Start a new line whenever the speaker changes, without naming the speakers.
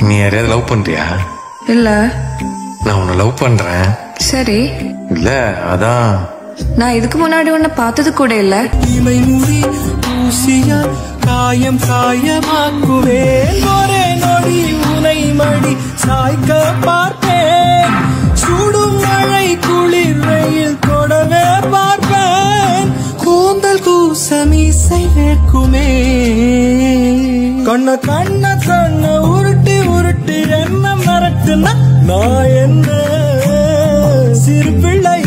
நீ யாரையாவது லவ் பண்றியா
இல்ல
நான் உன்னை லவ் பண்றேன்
சரி
இல்ல அதான்
நான் இதுக்கு முன்னாடி உன்னை பார்த்தது கூட இல்ல
இமை முறி ஊசியால் காயம் காயமாக்குவேன் ஒரே நொடி உனை மடி சாய்க்க பார்ப்பேன் சுடும் மழை குளிர் வெயில் தொடவே பார்ப்பேன் கூந்தல் கூசமீசை வேர்க்குமே கண்ண கண்ண கண்ண உருட்டி உருட்டி என்ன மறக்குன நான் என்ன சிறு பிள்ளை